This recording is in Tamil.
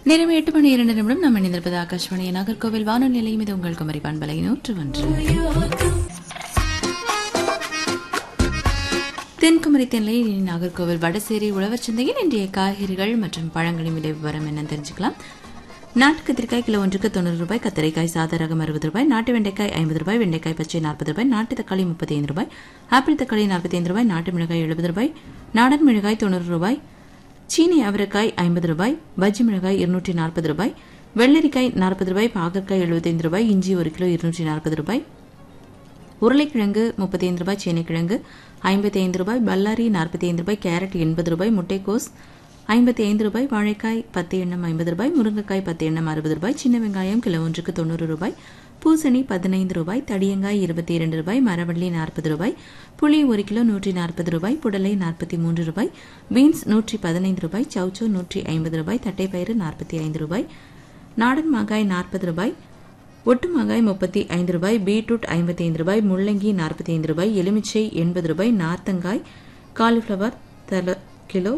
நேரம் எட்டு மணி இரண்டு நிமிடம் நாம் இணைந்திருப்பது ஆகாஷ்வாணி நாகர்கோவில் வானொலி நிலையம் இது உங்கள் குமரி பண்பலை நூற்று ஒன்று தென்குமரி தென்னை நாகர்கோவில் வடசேரி உழவர் சந்தையில் இன்றைய காய்கறிகள் மற்றும் பழங்களின் விலை விவரம் என்னன்னு தெரிஞ்சுக்கலாம் நாட்டு கத்திரிக்காய் கிலோ ஒன்றுக்கு தொண்ணூறு ரூபாய் கத்திரிக்காய் சாத ரகம் அறுபது ரூபாய் நாட்டு வெண்டைக்காய் ஐம்பது ரூபாய் வெண்டைக்காய் பச்சை நாற்பது ரூபாய் நாட்டு தக்காளி முப்பத்தி ஐந்து ரூபாய் ஆப்பிள் தக்காளி நாற்பத்தி ஐந்து ரூபாய் நாட்டு மிளகாய் எழுபது ரூபாய் நாடன் மிளகாய் தொண்ணூறு ரூபாய் சீனி அவரைக்காய் ஐம்பது ரூபாய் பஜ்ஜி மிளகாய் இருநூற்றி நாற்பது ரூபாய் வெள்ளரிக்காய் நாற்பது ரூபாய் பாகற்காய் எழுபத்தைந்து ரூபாய் இஞ்சி ஒரு கிலோ இருநூற்றி நாற்பது ரூபாய் உருளைக்கிழங்கு முப்பத்தி ஐந்து ரூபாய் சேனைக்கிழங்கு ஐம்பத்தி ஐந்து ரூபாய் பல்லாரி நாற்பத்தி ஐந்து ரூபாய் கேரட் எண்பது ரூபாய் முட்டைக்கோஸ் ஐம்பத்தி ஐந்து ரூபாய் வாழைக்காய் பத்து எண்ணம் ஐம்பது ரூபாய் முருங்கைக்காய் பத்து எண்ணம் அறுபது ரூபாய் சின்ன வெங்காயம் கிலோ ஒன்றுக்கு தொண்ணூறு ரூபாய் பூசணி பதினைந்து ரூபாய் தடியங்காய் இருபத்தி இரண்டு ரூபாய் மரவள்ளி நாற்பது ரூபாய் புளி ஒரு கிலோ நூற்றி நாற்பது ரூபாய் புடலை நாற்பத்தி மூன்று ரூபாய் பீன்ஸ் நூற்றி பதினைந்து ரூபாய் சவுச்சோ நூற்றி ஐம்பது ரூபாய் தட்டைப்பயிறு நாற்பத்தி ஐந்து ரூபாய் நாடன் மாங்காய் நாற்பது ரூபாய் ஒட்டு மாங்காய் முப்பத்தி ஐந்து ரூபாய் பீட்ரூட் ஐம்பத்தி ஐந்து ரூபாய் முள்ளங்கி நாற்பத்தி ஐந்து ரூபாய் எலுமிச்சை எண்பது ரூபாய் நார்த்தங்காய் காலிஃப்ளவர் தல கிலோ